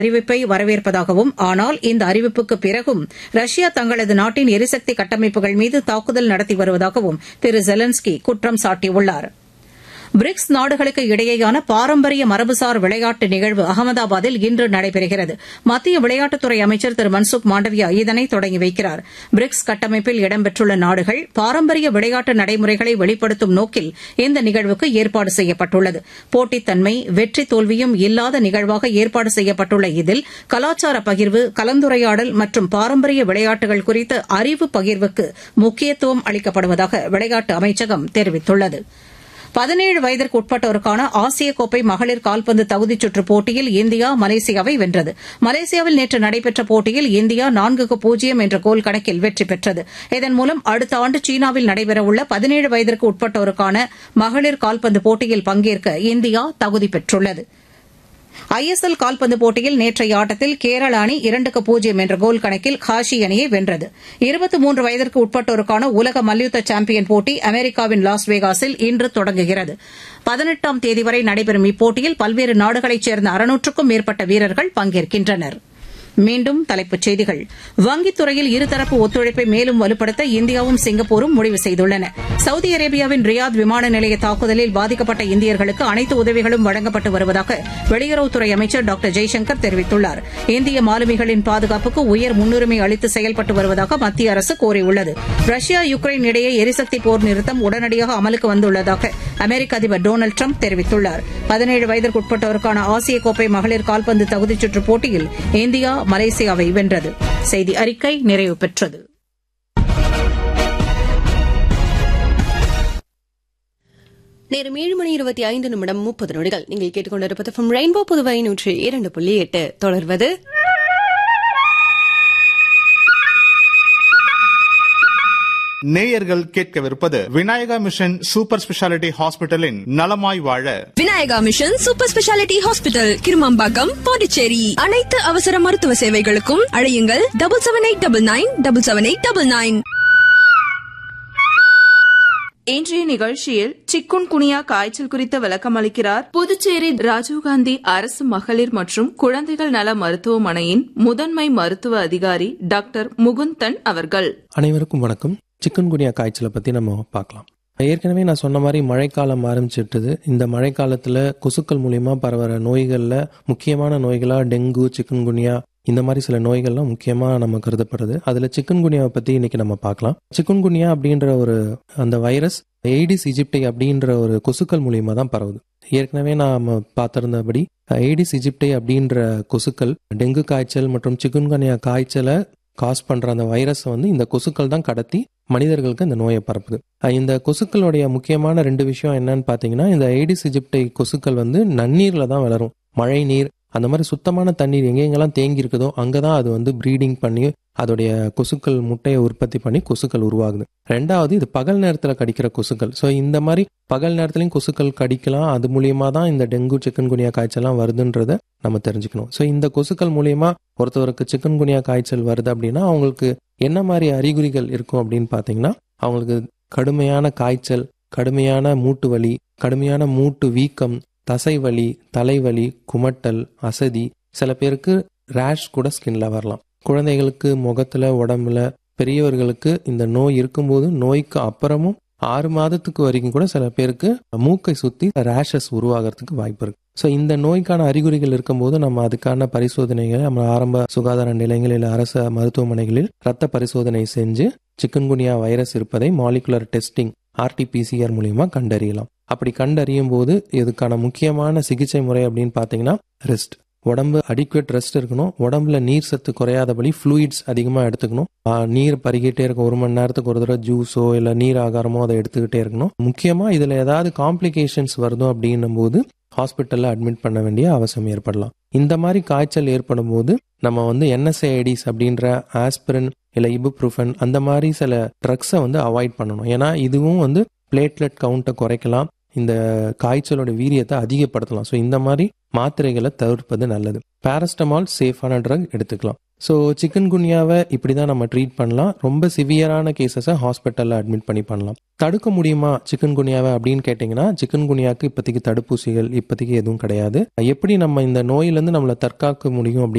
அறிவிப்பை வரவேற்பதாகவும் ஆனால் இந்த அறிவிப்புக்கு பிறகும் ரஷ்யா தங்களது நாட்டின் எரிசக்தி கட்டமைப்புகள் மீது தாக்குதல் நடத்தி வருவதாகவும் திரு ஜெலன்ஸ்கி குற்றம் சாட்டியுள்ளாா் பிரிக்ஸ் நாடுகளுக்கு இடையேயான பாரம்பரிய மரபுசார் விளையாட்டு நிகழ்வு அகமதாபாத்தில் இன்று நடைபெறுகிறது மத்திய விளையாட்டுத்துறை அமைச்சர் திரு மன்சுக் மாண்டவியா இதனை தொடங்கி வைக்கிறார் பிரிக்ஸ் கட்டமைப்பில் இடம்பெற்றுள்ள நாடுகள் பாரம்பரிய விளையாட்டு நடைமுறைகளை வெளிப்படுத்தும் நோக்கில் இந்த நிகழ்வுக்கு ஏற்பாடு செய்யப்பட்டுள்ளது போட்டித்தன்மை வெற்றி தோல்வியும் இல்லாத நிகழ்வாக ஏற்பாடு செய்யப்பட்டுள்ள இதில் கலாச்சார பகிர்வு கலந்துரையாடல் மற்றும் பாரம்பரிய விளையாட்டுகள் குறித்த அறிவு பகிர்வுக்கு முக்கியத்துவம் அளிக்கப்படுவதாக விளையாட்டு அமைச்சகம் தெரிவித்துள்ளது பதினேழு வயதிற்கு உட்பட்டோருக்கான ஆசிய கோப்பை மகளிர் கால்பந்து தகுதிச் சுற்றுப் போட்டியில் இந்தியா மலேசியாவை வென்றது மலேசியாவில் நேற்று நடைபெற்ற போட்டியில் இந்தியா நான்குக்கு பூஜ்ஜியம் என்ற கோல் கணக்கில் வெற்றி பெற்றது இதன் மூலம் அடுத்த ஆண்டு சீனாவில் நடைபெறவுள்ள பதினேழு வயதிற்கு உட்பட்டோருக்கான மகளிர் கால்பந்து போட்டியில் பங்கேற்க இந்தியா தகுதி பெற்றுள்ளது ஐஎஸ்எல் கால்பந்து போட்டியில் நேற்றைய ஆட்டத்தில் கேரள அணி இரண்டுக்கு பூஜ்ஜியம் என்ற கோல் கணக்கில் காஷி அணியை வென்றது இருபத்தி மூன்று வயதிற்கு உட்பட்டோருக்கான உலக மல்யுத்த சாம்பியன் போட்டி அமெரிக்காவின் லாஸ் வேகாஸில் இன்று தொடங்குகிறது பதினெட்டாம் தேதி வரை நடைபெறும் இப்போட்டியில் பல்வேறு நாடுகளைச் சேர்ந்த அறுநூற்றுக்கும் மேற்பட்ட வீரர்கள் பங்கேற்கின்றனா் மீண்டும் தலைப்புச் செய்திகள் வங்கித் துறையில் இருதரப்பு ஒத்துழைப்பை மேலும் வலுப்படுத்த இந்தியாவும் சிங்கப்பூரும் முடிவு செய்துள்ளன சவுதி அரேபியாவின் ரியாத் விமான நிலைய தாக்குதலில் பாதிக்கப்பட்ட இந்தியர்களுக்கு அனைத்து உதவிகளும் வழங்கப்பட்டு வருவதாக வெளியுறவுத்துறை அமைச்சர் டாக்டர் ஜெய்சங்கர் தெரிவித்துள்ளார் இந்திய மாலுமிகளின் பாதுகாப்புக்கு உயர் முன்னுரிமை அளித்து செயல்பட்டு வருவதாக மத்திய அரசு கூறியுள்ளது ரஷ்யா யுக்ரைன் இடையே எரிசக்தி போர் நிறுத்தம் உடனடியாக அமலுக்கு வந்துள்ளதாக அமெரிக்க அதிபர் டொனால்டு ட்ரம்ப் தெரிவித்துள்ளார் பதினேழு வயதிற்குட்பட்டோருக்கான ஆசிய கோப்பை மகளிர் கால்பந்து தகுதிச் சுற்றுப் போட்டியில் இந்தியா மலேசியாவை வென்றது செய்தி அறிக்கை நிறைவு பெற்றது நேரம் ஏழு மணி இருபத்தி ஐந்து நிமிடம் முப்பது நொடிகள் நீங்கள் கேட்டுக்கொண்டிருப்பது ஃப்ரம் ரெயின்போ புதுவை நூற்றி இரண்டு புள்ளி எட்டு தொடர்வது நேயர்கள் கேட்கவிருப்பது விநாயகா மிஷன் சூப்பர் ஸ்பெஷாலிட்டி ஹாஸ்பிட்டலின் நலமாய் வாழ Vinayaka mission super speciality hospital Kirumampakkam Pondicherry அனைத்து அவசர மருத்துவ சேவைகளுக்கும் அழையுங்கள் double seven eight double nine double seven eight double nine இன்றைய நிகழ்ச்சியில் சிக்குன் குனியா காய்ச்சல் குறித்த விளக்கம் அளிக்கிறார் புதுச்சேரி ராஜீவ்காந்தி அரசு மகளிர் மற்றும் குழந்தைகள் நல மருத்துவமனையின் முதன்மை மருத்துவ அதிகாரி டாக்டர் முகுந்தன் அவர்கள் அனைவருக்கும் வணக்கம் சிக்கன்குனியா காய்ச்சலை பற்றி நம்ம பார்க்கலாம் ஏற்கனவே நான் சொன்ன மாதிரி மழைக்காலம் ஆரம்பிச்சிட்டுது இந்த மழைக்காலத்தில் கொசுக்கள் மூலியமா பரவுற நோய்களில் முக்கியமான நோய்களாக டெங்கு சிக்கன்குனியா இந்த மாதிரி சில நோய்கள்லாம் முக்கியமாக நம்ம கருதப்படுது அதில் சிக்கன்குனியாவை பற்றி இன்னைக்கு நம்ம பார்க்கலாம் சிக்கன்குனியா அப்படின்ற ஒரு அந்த வைரஸ் எய்டிஸ் இஜிப்டை அப்படின்ற ஒரு கொசுக்கள் மூலியமா தான் பரவுது ஏற்கனவே நாம் பார்த்திருந்தபடி எய்டிஸ் இஜிப்டை அப்படின்ற கொசுக்கள் டெங்கு காய்ச்சல் மற்றும் சிக்கன்குனியா காய்ச்சலை காஸ் பண்ற அந்த வைரஸை வந்து இந்த கொசுக்கள் தான் கடத்தி மனிதர்களுக்கு இந்த நோயை பரப்புது அஹ் இந்த கொசுக்களுடைய முக்கியமான ரெண்டு விஷயம் என்னன்னு பார்த்தீங்கன்னா இந்த ஐடிஸ் இஜிப்டை கொசுக்கள் வந்து நன்னீர்ல தான் வளரும் மழை நீர் அந்த மாதிரி சுத்தமான தண்ணீர் எங்கெங்கெல்லாம் தேங்கி இருக்குதோ அங்கே தான் அது வந்து ப்ரீடிங் பண்ணி அதோடைய கொசுக்கள் முட்டையை உற்பத்தி பண்ணி கொசுக்கள் உருவாகுது ரெண்டாவது இது பகல் நேரத்தில் கடிக்கிற கொசுக்கள் ஸோ இந்த மாதிரி பகல் நேரத்துலையும் கொசுக்கள் கடிக்கலாம் அது மூலியமா தான் இந்த டெங்கு சிக்கன்குனியா காய்ச்சல்லாம் வருதுன்றத நம்ம தெரிஞ்சுக்கணும் ஸோ இந்த கொசுக்கள் மூலியமா ஒருத்தவருக்கு சிக்கன்குனியா காய்ச்சல் வருது அப்படின்னா அவங்களுக்கு என்ன மாதிரி அறிகுறிகள் இருக்கும் அப்படின்னு பார்த்தீங்கன்னா அவங்களுக்கு கடுமையான காய்ச்சல் கடுமையான மூட்டு வலி கடுமையான மூட்டு வீக்கம் தசைவலி தலைவலி குமட்டல் அசதி சில பேருக்கு ரேஷ் கூட ஸ்கின்ல வரலாம் குழந்தைகளுக்கு முகத்துல உடம்புல பெரியவர்களுக்கு இந்த நோய் இருக்கும்போது நோய்க்கு அப்புறமும் ஆறு மாதத்துக்கு வரைக்கும் கூட சில பேருக்கு மூக்கை சுத்தி ரேஷஸ் உருவாகிறதுக்கு வாய்ப்பு இருக்கு ஸோ இந்த நோய்க்கான அறிகுறிகள் இருக்கும்போது நம்ம அதுக்கான பரிசோதனைகளை நம்ம ஆரம்ப சுகாதார நிலையங்களில் அரசு மருத்துவமனைகளில் ரத்த பரிசோதனை செஞ்சு சிக்கன்குனியா வைரஸ் இருப்பதை மாலிகுலர் டெஸ்டிங் ஆர்டிபிசிஆர் மூலியமா கண்டறியலாம் அப்படி கண்டறியும் போது இதுக்கான முக்கியமான சிகிச்சை முறை அப்படின்னு பார்த்தீங்கன்னா ரெஸ்ட் உடம்பு அடிக்குவேட் ரெஸ்ட் இருக்கணும் உடம்புல நீர் சத்து குறையாதபடி ஃப்ளூயிட்ஸ் அதிகமாக எடுத்துக்கணும் ஆஹ் நீர் பருகிட்டே இருக்கும் ஒரு மணி நேரத்துக்கு ஒரு தடவை ஜூஸோ இல்லை நீர் ஆகாரமோ அதை எடுத்துக்கிட்டே இருக்கணும் முக்கியமாக இதில் ஏதாவது காம்ப்ளிகேஷன்ஸ் வருதோ அப்படின்னும் போது ஹாஸ்பிட்டலில் அட்மிட் பண்ண வேண்டிய அவசியம் ஏற்படலாம் இந்த மாதிரி காய்ச்சல் ஏற்படும் போது நம்ம வந்து என்எஸ்ஏஐடிஸ் அப்படின்ற ஆஸ்பிரின் இல்லை இபுப்ரூஃபன் அந்த மாதிரி சில ட்ரக்ஸை வந்து அவாய்ட் பண்ணணும் ஏன்னா இதுவும் வந்து பிளேட்லெட் கவுண்ட்டை குறைக்கலாம் இந்த காய்ச்சலோட வீரியத்தை அதிகப்படுத்தலாம் ஸோ இந்த மாதிரி மாத்திரைகளை தவிர்ப்பது நல்லது பேரஸ்டமால் சேஃபான ட்ரக் எடுத்துக்கலாம் ஸோ சிக்கன் குனியாவை இப்படி தான் நம்ம ட்ரீட் பண்ணலாம் ரொம்ப சிவியரான கேசஸை ஹாஸ்பிட்டலில் அட்மிட் பண்ணி பண்ணலாம் தடுக்க முடியுமா சிக்கன் குனியாவை அப்படின்னு கேட்டிங்கன்னா சிக்கன் குனியாவுக்கு இப்போதைக்கு தடுப்பூசிகள் இப்போதைக்கு எதுவும் கிடையாது எப்படி நம்ம இந்த நோயிலேருந்து நம்மளை தற்காக்க முடியும் அப்படின்னு